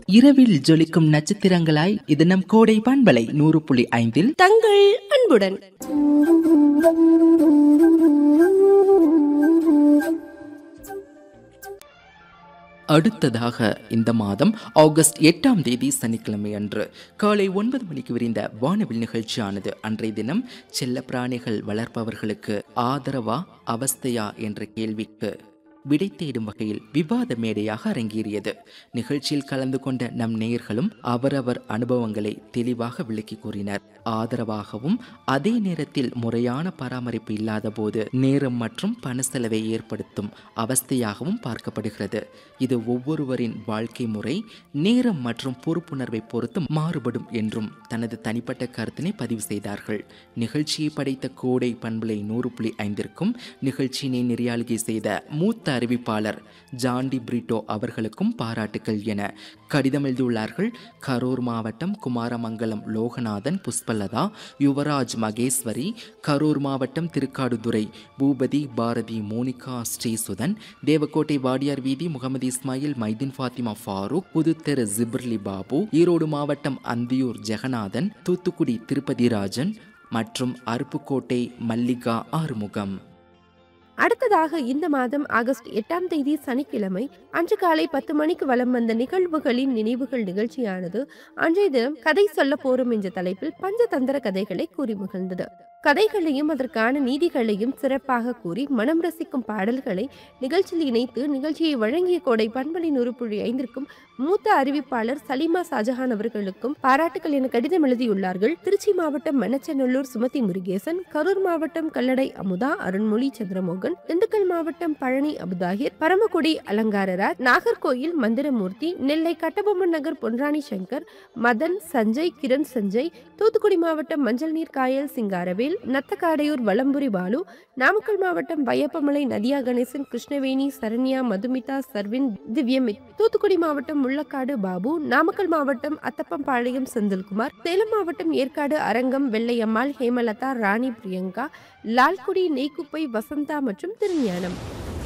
இரவில் ஜொலிக்கும் நட்சத்திரங்களாய் இது நம் கோடை பண்பலை நூறு புள்ளி ஐந்தில் தங்கள் அன்புடன் அடுத்ததாக இந்த மாதம் ஆகஸ்ட் எட்டாம் தேதி சனிக்கிழமை அன்று காலை ஒன்பது மணிக்கு விரிந்த வானவில் நிகழ்ச்சியானது அன்றைய தினம் செல்ல பிராணிகள் வளர்ப்பவர்களுக்கு ஆதரவா அவஸ்தையா என்ற கேள்விக்கு விடை தேடும் வகையில் விவாத மேடையாக அரங்கேறியது நிகழ்ச்சியில் கலந்து கொண்ட நம் நேயர்களும் அவரவர் அனுபவங்களை தெளிவாக விளக்கி கூறினர் ஆதரவாகவும் அதே நேரத்தில் முறையான பராமரிப்பு இல்லாத போது நேரம் மற்றும் பண செலவை ஏற்படுத்தும் அவஸ்தையாகவும் பார்க்கப்படுகிறது இது ஒவ்வொருவரின் வாழ்க்கை முறை நேரம் மற்றும் பொறுப்புணர்வை பொறுத்து மாறுபடும் என்றும் தனது தனிப்பட்ட கருத்தினை பதிவு செய்தார்கள் நிகழ்ச்சியை படைத்த கோடை பண்பலை நூறு புள்ளி ஐந்திற்கும் நிகழ்ச்சியினை நெறியாளுகை செய்த மூத்த அறிவிப்பாளர் ஜாண்டி பிரிட்டோ அவர்களுக்கும் பாராட்டுக்கள் என கடிதம் எழுதியுள்ளார்கள் கரூர் மாவட்டம் குமாரமங்கலம் லோகநாதன் புஷ்பலதா யுவராஜ் மகேஸ்வரி கரூர் மாவட்டம் திருக்காடுதுறை பூபதி பாரதி மோனிகா ஸ்ரீசுதன் தேவக்கோட்டை வாடியார் வீதி முகமது இஸ்மாயில் மைதீன் ஃபாத்திமா ஃபாரூக் புதுத்தெரு ஜிப்ர்லி பாபு ஈரோடு மாவட்டம் அந்தியூர் ஜெகநாதன் தூத்துக்குடி திருப்பதி ராஜன் மற்றும் அருப்புக்கோட்டை மல்லிகா ஆறுமுகம் அடுத்ததாக இந்த மாதம் ஆகஸ்ட் எட்டாம் தேதி சனிக்கிழமை அன்று காலை பத்து மணிக்கு வலம் வந்த நிகழ்வுகளின் நினைவுகள் நிகழ்ச்சியானது அன்றைய தினம் கதை சொல்ல போரும் என்ற தலைப்பில் பஞ்சதந்திர கதைகளை கூறி மகிழ்ந்தது கதைகளையும் அதற்கான நீதிகளையும் சிறப்பாக கூறி மனம் ரசிக்கும் பாடல்களை நிகழ்ச்சியில் இணைத்து நிகழ்ச்சியை வழங்கிய கோடை பண்பலை நூறு புள்ளி ஐந்திற்கும் மூத்த அறிவிப்பாளர் சலீமா ஷாஜஹான் அவர்களுக்கும் பாராட்டுகள் என கடிதம் எழுதியுள்ளார்கள் திருச்சி மாவட்டம் மணச்சநல்லூர் சுமதி முருகேசன் கரூர் மாவட்டம் கல்லடை அமுதா அருண்மொழி சந்திரமோகன் திண்டுக்கல் மாவட்டம் பழனி அபுதாகிர் பரமக்குடி அலங்காரராஜ் நாகர்கோயில் மந்திரமூர்த்தி நெல்லை கட்டபொம்மன் நகர் பொன்ராணி சங்கர் மதன் சஞ்சய் கிரண் சஞ்சய் தூத்துக்குடி மாவட்டம் மஞ்சள் நீர் காயல் சிங்காரவேல் நத்தக்காடையூர் வலம்புரி பாலு நாமக்கல் மாவட்டம் வையப்பமலை நதியா கணேசன் கிருஷ்ணவேணி சரண்யா மதுமிதா சர்வின் திவ்யமித் தூத்துக்குடி மாவட்டம் முள்ளக்காடு பாபு நாமக்கல் மாவட்டம் அத்தப்பம்பாளையம் செந்தில்குமார் சேலம் மாவட்டம் ஏற்காடு அரங்கம் வெள்ளையம்மாள் ஹேமலதா ராணி பிரியங்கா லால்குடி நெய்க்குப்பை வசந்தா மற்றும் திருஞானம்